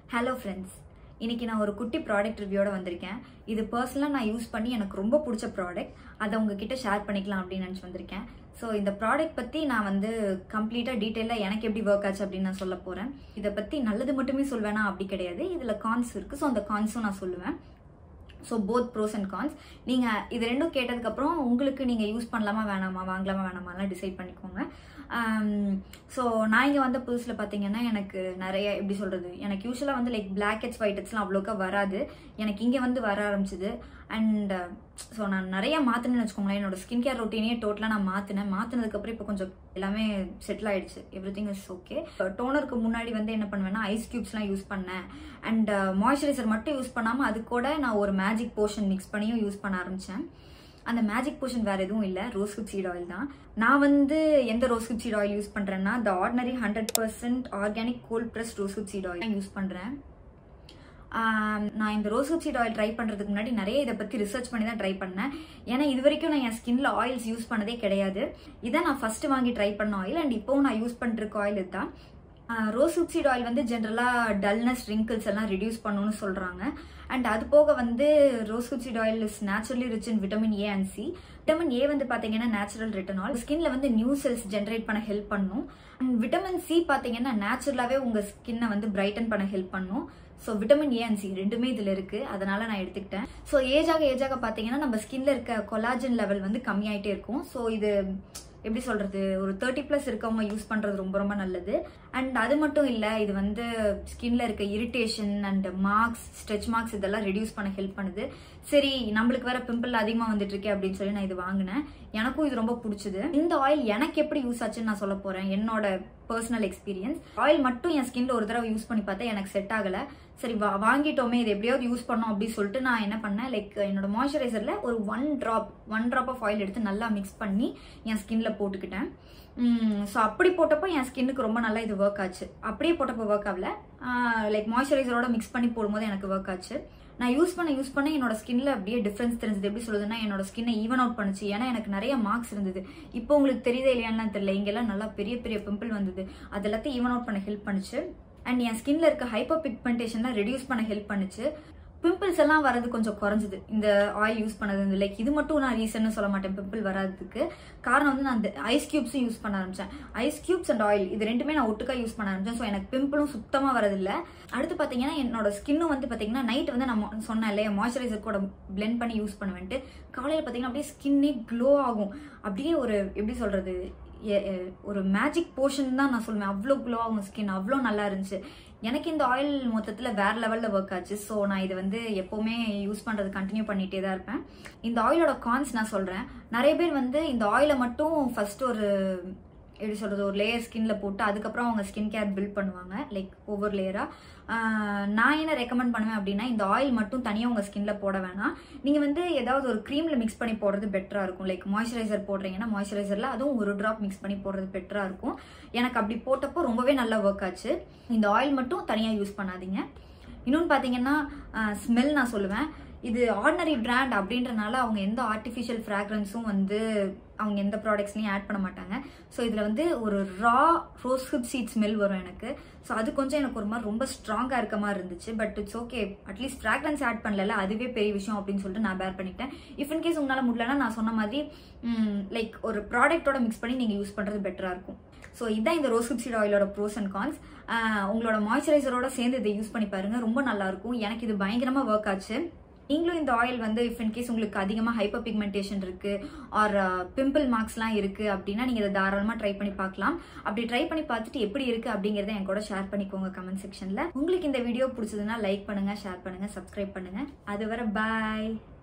hello friends இன்னைக்கு நான் ஒரு குட்டி ப்ராடக்ட் ரிவ்யூட வந்திருக்கேன் இது பர்சனலாக நான் யூஸ் பண்ணி எனக்கு ரொம்ப பிடிச்ச ப்ராடக்ட் அதை உங்ககிட்ட ஷேர் பண்ணிக்கலாம் அப்படின்னு நினச்சி வந்திருக்கேன் ஸோ இந்த ப்ராடக்ட் பற்றி நான் வந்து கம்ப்ளீட்டாக டீட்டெயிலாக எனக்கு எப்படி ஒர்க் ஆச்சு அப்படின்னு நான் சொல்ல போகிறேன் இதை பற்றி நல்லது மட்டுமே சொல்வேனா அப்படி கிடையாது இதில் கான்ஸ் இருக்குது ஸோ அந்த கான்ஸும் நான் சொல்லுவேன் so both pros and cons நீங்கள் இது ரெண்டும் கேட்டதுக்கப்புறம் உங்களுக்கு நீங்கள் யூஸ் பண்ணலாமா வேணாமா வாங்கலாமா வேணாமாலாம் டிசைட் பண்ணிக்கோங்க ஸோ நான் இங்கே வந்த புதுசில் பார்த்தீங்கன்னா எனக்கு நிறைய எப்படி சொல்கிறது எனக்கு யூஸ்வலாக வந்து லைக் பிளாக் ஹெட்ஸ் ஒயிட் ஹெட்ஸ்லாம் அவ்வளோக்கா வராது எனக்கு இங்கே வந்து வர ஆரம்பிச்சுது அண்ட் ஸோ நான் நிறைய மாற்றினேன்னு வச்சுக்கோங்களேன் என்னோட ஸ்கின் கேர் ரொட்டீனே டோட்டலாக நான் மாற்றினேன் மாற்றினதுக்கப்புறம் இப்போ கொஞ்சம் எல்லாமே செட்டில் ஆயிடுச்சு எவ்ரி திங் இஸ் ஓகே டோனருக்கு முன்னாடி வந்து என்ன பண்ணுவேன்னா ஐஸ் க்யூப்ஸ்லாம் யூஸ் பண்ணேன் அண்ட் மாய்ஸ்சரைசர் மட்டும் யூஸ் பண்ணாமல் அது கூட நான் ஒரு மேஜிக் போர்ஷன் மிக்ஸ் பண்ணியும் யூஸ் பண்ண ஆரம்பித்தேன் அந்த மேஜிக் போர்ஷன் வேறு எதுவும் இல்லை ரோஸ் ஹிப் சீட் ஆயில் தான் நான் வந்து எந்த rose hip seed oil use பண்ணுறேன்னா the ordinary hundred percent organic cold press rose hip seed oil use பண்ணுறேன் நான் இந்த rose hip seed oil try பண்ணுறதுக்கு முன்னாடி நிறைய இதை பற்றி ரிசர்ச் பண்ணி தான் ட்ரை பண்ணேன் ஏன்னா இது வரைக்கும் நான் என் ஸ்கின்ல ஆயில்ஸ் யூஸ் பண்ணதே கிடையாது இதான் நான் ஃபர்ஸ்ட் வாங்கி ட்ரை பண்ண ஆயில் அண்ட் இப்போவும் நான் யூஸ் பண்ணிருக்க ஆயில் இதுதான் ரோஸ் ஹிப் சீட் ஆயில் வந்து ஜென்ரலாக டல்னஸ் ரிங்கிள்ஸ் எல்லாம் ரிடியூஸ் பண்ணணும்னு சொல்கிறாங்க அண்ட் அது போக வந்து rose hip seed oil is naturally rich in vitamin A and C vitamin A வந்து பார்த்தீங்கன்னா நேச்சுரல் ரிட்டனால் ஸ்கின்ல வந்து நியூ செல்ஸ் ஜென்ரேட் பண்ண ஹெல்ப் பண்ணும் அண்ட் விட்டமின் சி பார்த்தீங்கன்னா நேச்சுரலாகவே உங்கள் ஸ்கின்னை வந்து பிரைட்டன் பண்ண ஹெல்ப் பண்ணும் so vitamin A and C ரெண்டுமே இதில் இருக்குது அதனால நான் எடுத்துக்கிட்டேன் ஸோ ஏஜாக ஏஜாக பார்த்தீங்கன்னா நம்ம ஸ்கின்ல இருக்க கொலாஜன் லெவல் வந்து கம்மியாயிட்டே இருக்கும் ஸோ இது எப்படி சொல்றது ஒரு தேர்ட்டி ப்ளஸ் இருக்கவங்க யூஸ் பண்றது ரொம்ப ரொம்ப நல்லது அண்ட் அது மட்டும் இல்லை இது வந்து ஸ்கின்ல இருக்க irritation and marks stretch marks இதெல்லாம் ரெடியூஸ் பண்ண ஹெல்ப் பண்ணுது சரி நம்மளுக்கு வேற பிம்பிள் அதிகமாக வந்துட்டு இருக்கே அப்படின்னு சொல்லி நான் இது வாங்கினேன் எனக்கும் இது ரொம்ப பிடிச்சது இந்த ஆயில் எனக்கு எப்படி யூஸ் ஆச்சுன்னு நான் சொல்ல போறேன் என்னோட பர்சனல் எக்ஸ்பீரியன்ஸ் ஆயில் மட்டும் என் ஸ்கின்ல ஒரு தடவை யூஸ் பண்ணி பார்த்தா எனக்கு செட் ஆகல சரி வா வாங்கிட்டோமே இது எப்படியாவது யூஸ் பண்ணோம் அப்படின்னு சொல்லிட்டு நான் என்ன பண்ணேன் லைக் என்னோட மாய்ஸ்சரைசர்ல ஒரு one drop one drop of oil எடுத்து நல்லா மிக்ஸ் பண்ணி என் ஸ்கின்ல போட்டுக்கிட்டேன் ஸோ அப்படி போட்டப்போ என் ஸ்கின்னுக்கு ரொம்ப நல்லா இது ஒர்க் ஆச்சு அப்படியே போட்டப்போ ஒர்க் ஆகல லைக் மாய்ஸ்சரைசரோட மிக்ஸ் பண்ணி போடும்போது எனக்கு ஒர்க் ஆச்சு நான் யூஸ் பண்ண யூஸ் பண்ண என்னோட ஸ்கின்ல அப்படியே டிஃப்ரென்ஸ் தெரிஞ்சது எப்படி சொல்லுதுன்னா என்னோட ஸ்கின்னை ஈவன் அவுட் பண்ணுச்சு ஏன்னா எனக்கு நிறைய மார்க்ஸ் இருந்தது இப்போ உங்களுக்கு தெரியுதா இல்லையான்னு தெரியல இங்கெல்லாம் நல்லா பெரிய பெரிய பிம்பிள் வந்தது அது எல்லாத்தையும் ஈவன் அவுட் பண்ண ஹெல்ப் பண்ணுச்சு அண்ட் என் ஸ்கின்ல இருக்க ஹைப்பர் பிக்மெண்டேஷன்லாம் ரெடியூஸ் பண்ண ஹெல்ப் பண்ணுச்சு பிம்பிள்ஸ் எல்லாம் வரது கொஞ்சம் குறைஞ்சது இந்த ஆயில் யூஸ் பண்ணது லைக் இது மட்டும் நான் ரீசன் சொல்ல மாட்டேன் பிம்பிள் வராதுக்கு காரணம் வந்து நான் அந்த ஐஸ் கியூப்ஸும் யூஸ் பண்ண ஆரம்பிச்சேன் ஐஸ் கியூப்ஸ் அண்ட் ஆயில் இது ரெண்டுமே நான் ஒட்டுக்கா யூஸ் பண்ண ஆரம்பிச்சேன் ஸோ எனக்கு பிம்பிளும் சுத்தமாக வரதில்லை அடுத்து பார்த்தீங்கன்னா என்னோட ஸ்கின்னும் வந்து பார்த்தீங்கன்னா நைட் வந்து நான் சொன்னேன் இல்லையா மாய்ஸ்சரைசர் கூட பிளெண்ட் பண்ணி யூஸ் பண்ணுவேன்ட்டு காலையில் பார்த்தீங்கன்னா அப்படியே ஸ்கின்னே க்ளோ ஆகும் அப்படியே ஒரு எப்படி சொல்றது ஒரு மேஜிக் போர்ஷன் தான் நான் சொல்லுவேன் அவ்வளோ க்ளோ ஆகும் ஸ்கின் அவ்வளோ நல்லா இருந்துச்சு எனக்கு இந்த ஆயில் மொத்தத்தில் வேற லெவலில் ஒர்க் ஆச்சு ஸோ நான் இதை வந்து எப்போவுமே யூஸ் பண்ணுறது கண்டினியூ பண்ணிகிட்டே தான் இருப்பேன் இந்த ஆயிலோட கான்ஸ் நான் சொல்கிறேன் நிறைய பேர் வந்து இந்த ஆயிலை மட்டும் ஃபர்ஸ்ட் ஒரு எப்படி சொல்கிறது ஒரு லேயர் ஸ்கின்ல போட்டு அதுக்கப்புறம் அவங்க ஸ்கின் கேர் பில்ட் பண்ணுவாங்க லைக் ஒவ்வொரு லேயராக நான் என்ன ரெக்கமெண்ட் பண்ணுவேன் அப்படின்னா இந்த ஆயில் மட்டும் தனியாக உங்கள் ஸ்கின்ல போட வேணாம் நீங்கள் வந்து ஏதாவது ஒரு க்ரீமில் மிக்ஸ் பண்ணி போடுறது பெட்டராக இருக்கும் லைக் மாய்ஸ்சரைசர் போடுறீங்கன்னா மாய்ஸ்சரைசரில் அதுவும் ஒரு ட்ராப் மிக்ஸ் பண்ணி போடுறது பெட்டராக இருக்கும் எனக்கு அப்படி போட்டப்போ ரொம்பவே நல்லா ஒர்க் ஆச்சு இந்த ஆயில் மட்டும் தனியாக யூஸ் பண்ணாதீங்க இன்னொன்று பார்த்தீங்கன்னா ஸ்மெல் நான் சொல்லுவேன் இது ஆர்டினரி பிராண்ட் அப்படின்றனால அவங்க எந்த ஆர்டிஃபிஷியல் ஃப்ராக்ரன்ஸும் வந்து அவங்க எந்த ப்ராடக்ட்ஸ்லையும் ஆட் பண்ண மாட்டாங்க ஸோ இதில் வந்து ஒரு raw rose hip seed smell வரும் எனக்கு ஸோ அது கொஞ்சம் எனக்கு ஒரு மாதிரி ரொம்ப ஸ்ட்ராங்காக இருக்க மாதிரி இருந்துச்சு but it's okay at least fragrance add பண்ணல அதுவே பெரிய விஷயம் அப்படின்னு சொல்லிட்டு நான் பேர் பண்ணிட்டேன் இஃப் இன் கேஸ் உங்களால் முடியலன்னா நான் சொன்ன மாதிரி லைக் ஒரு ப்ராடக்ட்டோட மிக்ஸ் பண்ணி நீங்கள் யூஸ் பண்ணுறது பெட்டராக இருக்கும் ஸோ இதுதான் இந்த ரோஸ் ஹிப் சீட் ஆயிலோட ப்ரோஸ் அண்ட் கான்ஸ் உங்களோட மாய்ஸ்சரைசரோட சேர்ந்து இதை யூஸ் பண்ணி பாருங்க ரொம்ப நல்லா இருக்கும் எனக்கு இது பயங்கரமாக ஒர்க் ஆச்சு நீங்களும் இந்த ஆயில் வந்து இஃப் இன்கேஸ் உங்களுக்கு அதிகமாக ஹைப்பர் பிக்மெண்டேஷன் இருக்கு ஆர் பிம்பிள் மார்க்ஸ்லாம் இருக்கு அப்படின்னா நீங்கள் இதை தாராளமாக ட்ரை பண்ணி பார்க்கலாம் அப்படி ட்ரை பண்ணி பார்த்துட்டு எப்படி இருக்கு அப்படிங்கிறத என் கூட ஷேர் பண்ணிக்கோங்க கமெண்ட் செக்ஷனில் உங்களுக்கு இந்த வீடியோ பிடிச்சதுன்னா லைக் பண்ணுங்க ஷேர் பண்ணுங்க சப்ஸ்கிரைப் பண்ணுங்க அது வர பாய்